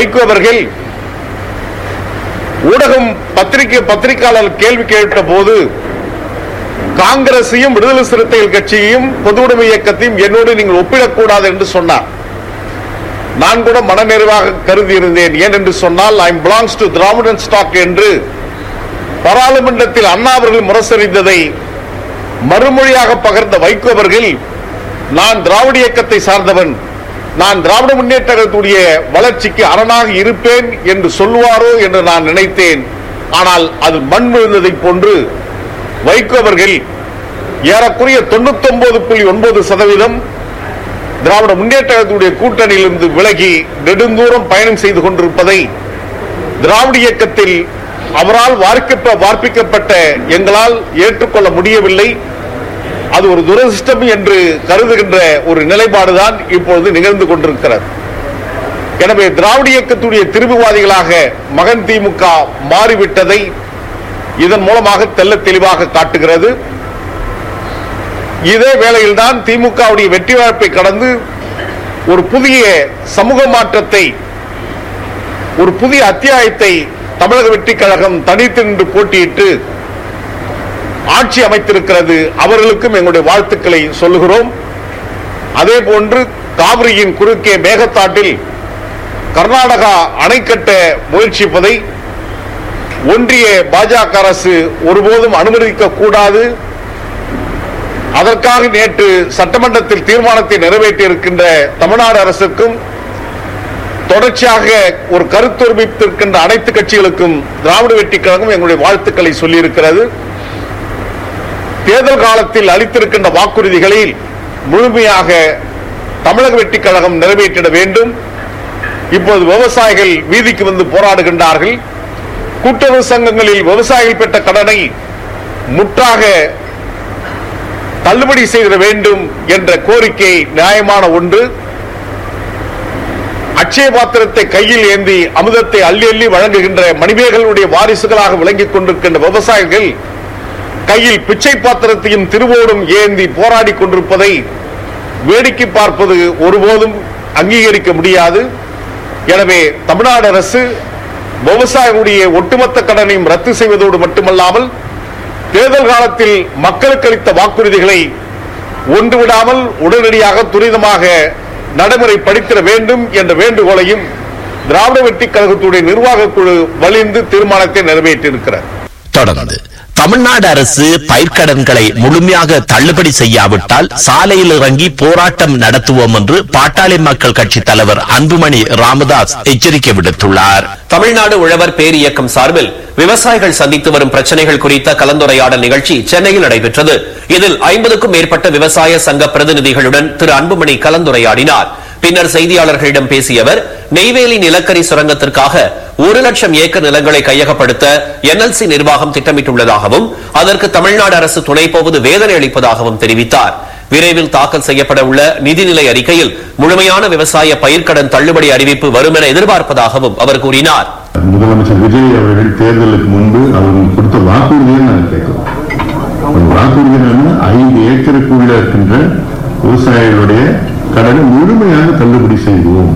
வைகோ அவர்கள் ஊடகம் பத்திரிகை பத்திரிகையாளர் கேள்வி கேட்ட போது காங்கிரசையும் விடுதலை சிறுத்தைகள் கட்சியையும் பொதுவுடைமை இயக்கத்தையும் என்னோடு நீங்கள் ஒப்பிடக்கூடாது என்று சொன்னார் நான் கூட மனநிறைவாக கருதி இருந்தேன் ஏன் என்று சொன்னால் I belongs to Dravidian stock என்று பாராளுமன்றத்தில் அண்ணா அவர்கள் முரசறிந்ததை மறுமொழியாக பகர்ந்த வைகோ அவர்கள் நான் திராவிட இயக்கத்தை சார்ந்தவன் நான் திராவிட முன்னேற்றத்துடைய வளர்ச்சிக்கு அரணாக இருப்பேன் என்று சொல்லுவாரோ என்று நான் நினைத்தேன் ஆனால் அது மண் விழுந்ததை போன்று வைகோ அவர்கள் ஏறக்குறைய தொண்ணூத்தி ஒன்பது புள்ளி ஒன்பது சதவீதம் திராவிட முன்னேற்றத்துடைய கூட்டணியிலிருந்து விலகி நெடுந்தூரம் பயணம் செய்து கொண்டிருப்பதை திராவிட இயக்கத்தில் அவரால் வார்க்கப்ப வார்ப்பிக்கப்பட்ட எங்களால் ஏற்றுக்கொள்ள முடியவில்லை அது ஒரு துரதிருஷ்டம் என்று கருதுகின்ற ஒரு நிலைப்பாடுதான் இப்பொழுது நிகழ்ந்து கொண்டிருக்கிறது எனவே திராவிட இயக்கத்துடைய திரும்புவாதிகளாக மகன் திமுக மாறிவிட்டதை இதன் மூலமாக தெல்ல தெளிவாக காட்டுகிறது இதே வேளையில்தான் திமுகவுடைய வெற்றி வாய்ப்பை கடந்து ஒரு புதிய சமூக மாற்றத்தை ஒரு புதிய அத்தியாயத்தை தமிழக வெற்றி கழகம் தனித்து நின்று போட்டியிட்டு ஆட்சி அமைத்திருக்கிறது அவர்களுக்கும் எங்களுடைய வாழ்த்துக்களை சொல்லுகிறோம் அதே போன்று காவிரியின் குறுக்கே மேகத்தாட்டில் கர்நாடகா அணை கட்ட முயற்சிப்பதை ஒன்றிய பாஜக அரசு ஒருபோதும் அனுமதிக்க கூடாது அதற்காக நேற்று சட்டமன்றத்தில் தீர்மானத்தை நிறைவேற்றியிருக்கின்ற தமிழ்நாடு அரசுக்கும் தொடர்ச்சியாக ஒரு கருத்தொருமித்திருக்கின்ற அனைத்து கட்சிகளுக்கும் திராவிட வெற்றி கழகம் எங்களுடைய வாழ்த்துக்களை சொல்லியிருக்கிறது தேர்தல் காலத்தில் அளித்திருக்கின்ற வாக்குறுதிகளில் முழுமையாக தமிழக வெற்றி கழகம் நிறைவேற்றிட வேண்டும் இப்போது விவசாயிகள் வீதிக்கு வந்து போராடுகின்றார்கள் கூட்டுறவு சங்கங்களில் விவசாயிகள் பெற்ற கடனை முற்றாக தள்ளுபடி செய்திட வேண்டும் என்ற கோரிக்கை நியாயமான ஒன்று அட்சய பாத்திரத்தை கையில் ஏந்தி அமுதத்தை அள்ளி அள்ளி வழங்குகின்ற மணிமேகலுடைய வாரிசுகளாக விளங்கிக் கொண்டிருக்கின்ற விவசாயிகள் கையில் பிச்சை பாத்திரத்தையும் திருவோடும் ஏந்தி போராடி கொண்டிருப்பதை வேடிக்கை பார்ப்பது ஒருபோதும் அங்கீகரிக்க முடியாது எனவே தமிழ்நாடு அரசு விவசாயிகளுடைய ஒட்டுமொத்த கடனையும் ரத்து செய்வதோடு மட்டுமல்லாமல் தேர்தல் காலத்தில் மக்களுக்கு அளித்த வாக்குறுதிகளை ஒன்று விடாமல் உடனடியாக துரிதமாக நடைமுறைப்படுத்திட வேண்டும் என்ற வேண்டுகோளையும் திராவிட வெற்றி கழகத்துடைய நிர்வாக குழு வலிந்து தீர்மானத்தை நிறைவேற்றியிருக்கிறார் தொடர்ந்து தமிழ்நாடு அரசு பயிர்க்கடன்களை முழுமையாக தள்ளுபடி செய்யாவிட்டால் சாலையில் இறங்கி போராட்டம் நடத்துவோம் என்று பாட்டாளி மக்கள் கட்சி தலைவர் அன்புமணி ராமதாஸ் எச்சரிக்கை விடுத்துள்ளார் தமிழ்நாடு உழவர் பேர் இயக்கம் சார்பில் விவசாயிகள் சந்தித்து வரும் பிரச்சனைகள் குறித்த கலந்துரையாடல் நிகழ்ச்சி சென்னையில் நடைபெற்றது இதில் ஐம்பதுக்கும் மேற்பட்ட விவசாய சங்க பிரதிநிதிகளுடன் திரு அன்புமணி கலந்துரையாடினார் பின்னர் செய்தியாளர்களிடம் பேசிய அவர் நெய்வேலி நிலக்கரி சுரங்கத்திற்காக ஒரு லட்சம் ஏக்கர் நிலங்களை கையகப்படுத்த என்எல்சி நிர்வாகம் திட்டமிட்டுள்ளதாகவும் அதற்கு தமிழ்நாடு அரசு துணை போவது வேதனை அளிப்பதாகவும் தெரிவித்தார் விரைவில் தாக்கல் செய்யப்பட உள்ள நிதிநிலை அறிக்கையில் முழுமையான விவசாய பயிர்க்கடன் தள்ளுபடி அறிவிப்பு வரும் என எதிர்பார்ப்பதாகவும் அவர் கூறினார் முதலமைச்சர் விஜய் அவர்கள் தேர்தலுக்கு முன்பு அவங்க கொடுத்த வாக்குறுதியை நாங்கள் கேட்கிறோம் அந்த வாக்குறுதி என்னன்னா ஐந்து ஏக்கருக்குள்ள இருக்கின்ற விவசாயிகளுடைய கடனை முழுமையாக தள்ளுபடி செய்வோம்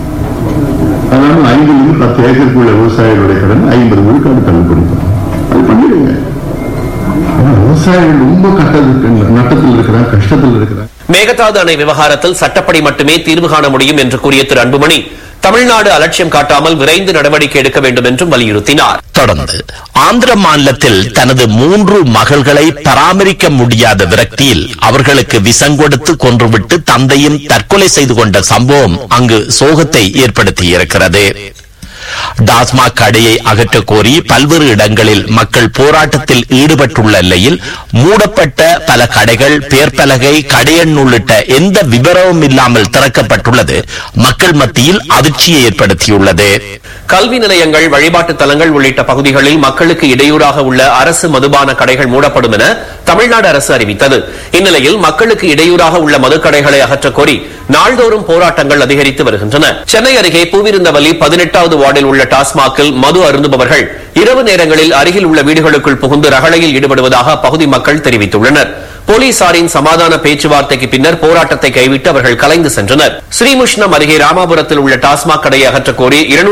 அதாவது ஐந்திலிருந்து பத்து ஏக்கருக்குள்ள விவசாயிகளுடைய கடன் ஐம்பது விழுக்காடு தள்ளுபடி பண்ணும் அது பண்ணிடுங்க ஆனா விவசாயிகள் ரொம்ப கட்டத்தில் நட்டத்தில் இருக்கிறாங்க கஷ்டத்தில் இருக்கிறாங்க மேகதாது அணை விவகாரத்தில் சட்டப்படி மட்டுமே தீர்வு காண முடியும் என்று கூறிய திரு அன்புமணி தமிழ்நாடு அலட்சியம் காட்டாமல் விரைந்து நடவடிக்கை எடுக்க வேண்டும் என்றும் வலியுறுத்தினார் தொடர்ந்து ஆந்திர மாநிலத்தில் தனது மூன்று மகள்களை பராமரிக்க முடியாத விரக்தியில் அவர்களுக்கு விஷம் கொடுத்து கொன்றுவிட்டு தந்தையும் தற்கொலை செய்து கொண்ட சம்பவம் அங்கு சோகத்தை ஏற்படுத்தியிருக்கிறது டாஸ்மாக் கடையை அகற்றக் கோரி பல்வேறு இடங்களில் மக்கள் போராட்டத்தில் ஈடுபட்டுள்ள நிலையில் மூடப்பட்ட பல கடைகள் பேர்பலகை கடையெண் உள்ளிட்ட எந்த விவரமும் இல்லாமல் திறக்கப்பட்டுள்ளது மக்கள் மத்தியில் அதிர்ச்சியை ஏற்படுத்தியுள்ளது கல்வி நிலையங்கள் வழிபாட்டு தலங்கள் உள்ளிட்ட பகுதிகளில் மக்களுக்கு இடையூறாக உள்ள அரசு மதுபான கடைகள் மூடப்படும் என தமிழ்நாடு அரசு அறிவித்தது இந்நிலையில் மக்களுக்கு இடையூறாக உள்ள மதுக்கடைகளை அகற்றக் கோரி நாள்தோறும் போராட்டங்கள் அதிகரித்து வருகின்றன சென்னை அருகே பூவிருந்தவல்லி பதினெட்டாவது வார்டில் உள்ள டாஸ்மாகில் மது அருந்துபவர்கள் இரவு நேரங்களில் அருகில் உள்ள வீடுகளுக்குள் புகுந்து ரகளையில் ஈடுபடுவதாக அப்பகுதி மக்கள் தெரிவித்துள்ளனர் போலீசாரின் சமாதான பேச்சுவார்த்தைக்கு பின்னர் போராட்டத்தை கைவிட்டு அவர்கள் கலைந்து சென்றனர் ஸ்ரீமுஷ்ணம் அருகே ராமாபுரத்தில் உள்ள டாஸ்மாக் கடையை அகற்றக் கோரி